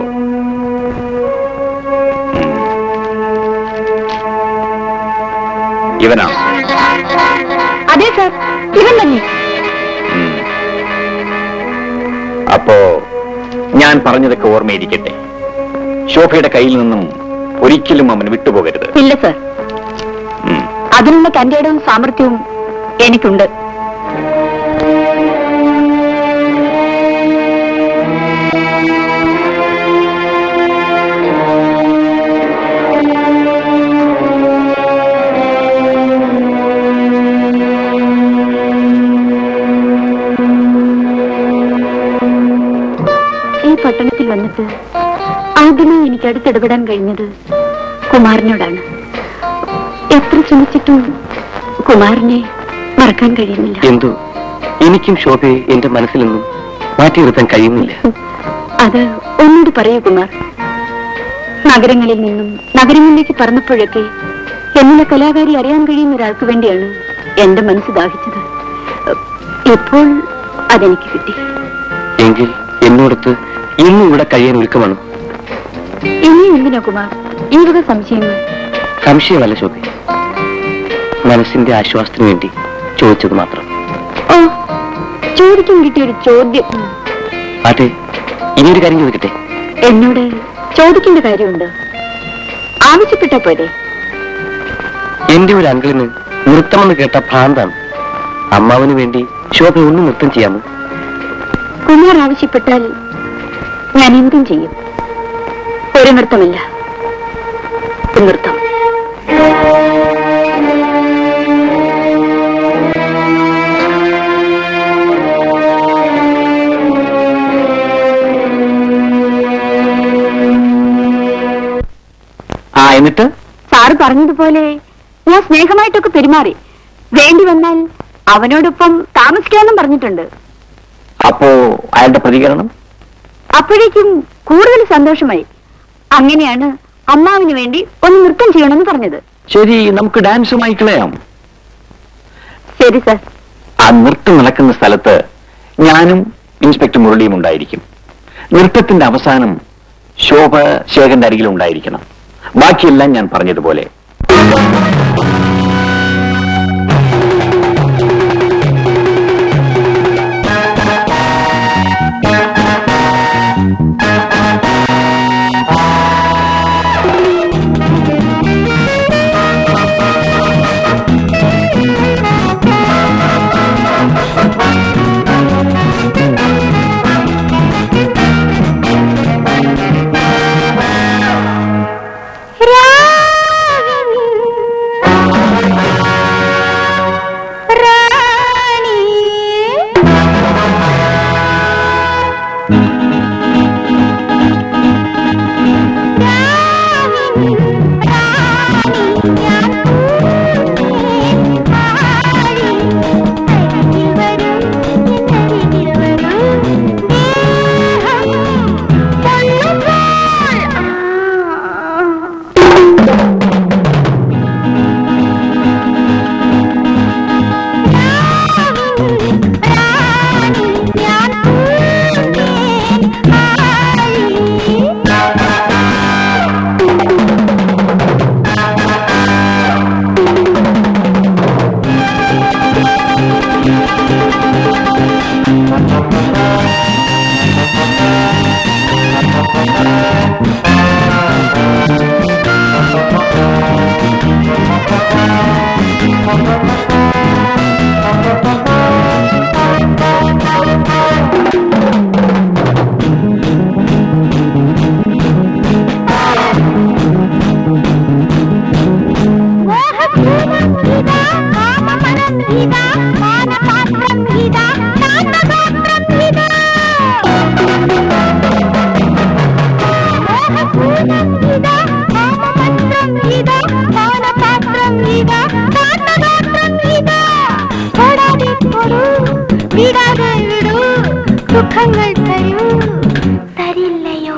ഇവനാ അതെ സർ ഇവൻ തന്നെ അപ്പോ ഞാൻ പറഞ്ഞതൊക്കെ ഓർമ്മയിരിക്കട്ടെ ശോഭയുടെ കയ്യിൽ നിന്നും ഒരിക്കലും അവൻ വിട്ടുപോകരുത് ഇല്ല സർ ഉം. അതിനുള്ള തന്റെ ഇടവും സാമർഥ്യവും എനിക്കുണ്ട് ഈ പട്ടണത്തിൽ വന്നിട്ട് ആദ്യമേ എനിക്ക് അടുത്തിടപെടാൻ കഴിഞ്ഞത് കുമാരനോടാണ് എത്ര ശ്രമിച്ചിട്ടും കുമാരനെ മറക്കാൻ കഴിയുന്നില്ല എന്തോ എനിക്കും ശോഭയെ എന്റെ മനസ്സിൽ നിന്നും മാറ്റി നിർത്താൻ കഴിയുന്നില്ല അത് ഒന്നുകൂടി പറയൂ കുമാർ നഗരങ്ങളിൽ നിന്നും നഗരങ്ങളിലേക്ക് പറന്നപ്പോഴൊക്കെ എന്നിലെ കലാകാരി അറിയാൻ കഴിയുന്ന ഒരാൾക്ക് വേണ്ടിയാണ് എന്റെ മനസ്സ് ദാഹിച്ചത് ഇപ്പോൾ അതെനിക്ക് കിട്ടി എങ്കിൽ എന്നോടത്ത് ഇന്നും ഇവിടെ കഴിയാൻ ഒരുക്കമാണ് ഇനി എന്തിനാ കുമാർ ഈ വക സംശയങ്ങൾ സംശയമല്ല ശോഭ മനസ്സിന്റെ ആശ്വാസത്തിന് വേണ്ടി ചോദിച്ചത് മാത്രം ഓ ചോദിക്കാൻ കിട്ടിയൊരു ചോദ്യം അതെ ഇനിയൊരു കാര്യം ചോദിക്കട്ടെ എന്നോട് ചോദിക്കേണ്ട കാര്യമുണ്ട് ആവശ്യപ്പെട്ട പോരെ എന്റെ ഒരു അങ്കിളിന് നൃത്തമെന്ന് കേട്ട ഭ്രാന്താണ് അമ്മാവന് വേണ്ടി ശോഭ ഒന്ന് നൃത്തം ചെയ്യാമോ കുമാർ ആവശ്യപ്പെട്ടാൽ ഞാൻ എന്തും ചെയ്യും ഒരു നൃത്തമല്ല ഒരു നൃത്തം ആ എന്നിട്ട് സാറ് പറഞ്ഞതുപോലെ ഞാൻ സ്നേഹമായിട്ടൊക്കെ പെരുമാറി വേണ്ടി വന്നാൽ അവനോടൊപ്പം താമസിക്കാമെന്നും പറഞ്ഞിട്ടുണ്ട് അപ്പോ അയാളുടെ പ്രതികരണം അപ്പോഴേക്കും കൂടുതൽ സന്തോഷമായി അങ്ങനെയാണ് അമ്മാവിന് വേണ്ടി ഒന്ന് നൃത്തം ചെയ്യണമെന്ന് പറഞ്ഞത് ശരി നമുക്ക് ഡാൻസുമായി കളയാം ശരി സർ ആ നൃത്തം നടക്കുന്ന സ്ഥലത്ത് ഞാനും ഇൻസ്പെക്ടർ മുരളിയും ഉണ്ടായിരിക്കും നൃത്തത്തിന്റെ അവസാനം ശോഭ ശേഖരന്റെ അരികിൽ ഉണ്ടായിരിക്കണം ബാക്കിയെല്ലാം ഞാൻ പറഞ്ഞതുപോലെ വിടാതെ വിടൂ സുഖങ്ങൾ തരൂ തരില്ലയോ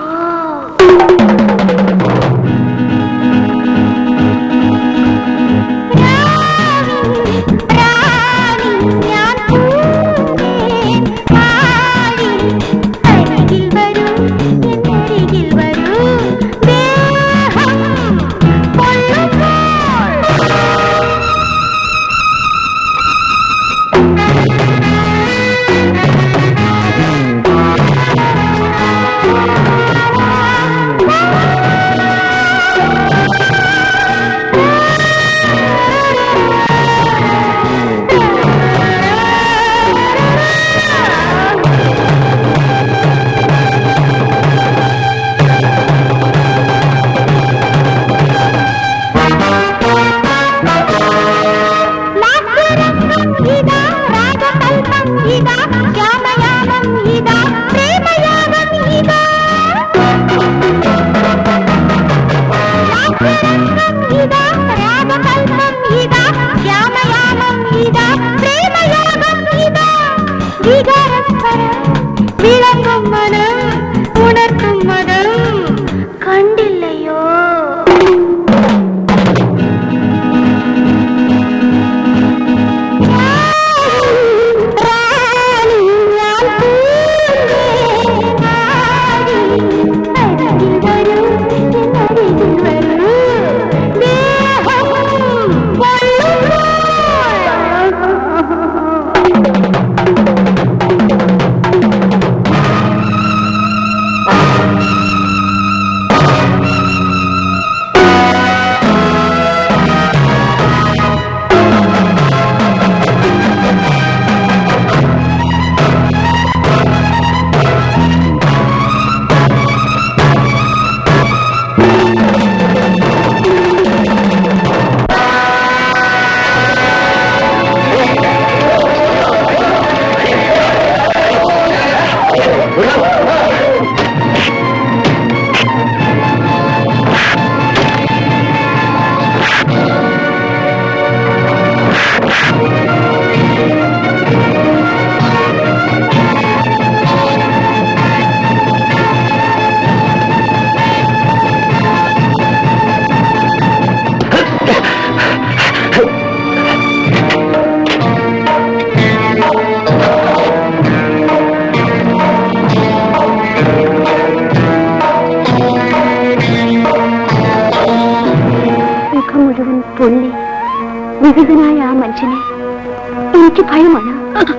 ും മുഴുവൻ പൊള്ളി വികൃതനായ ആ മനുഷ്യനെ എനിക്ക് ഭയമാണ്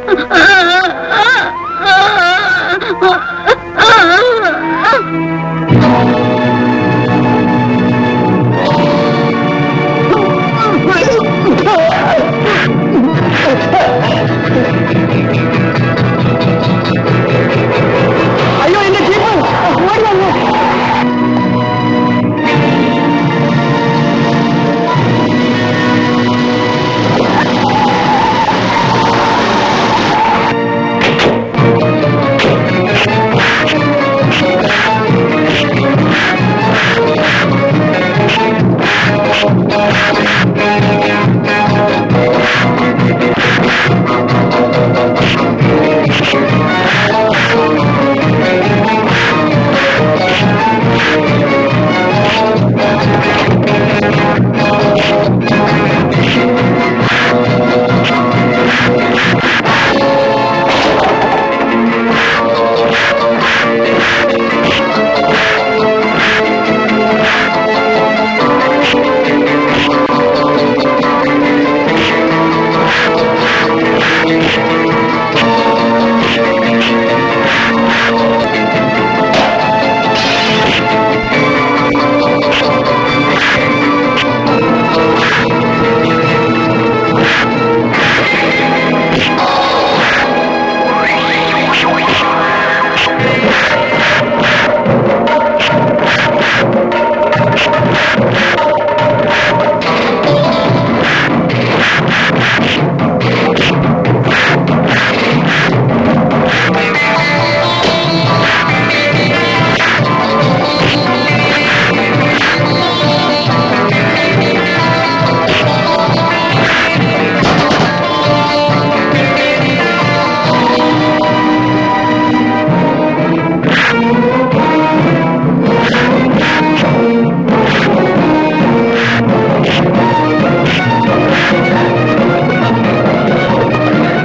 അയ്യോ എന്റെ ജീപ്പ് ഓടി വന്നു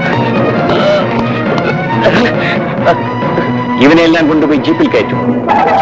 ഇവനെല്ലാം കൊണ്ടുപോയി ജീപ്പിൽ കയറ്റും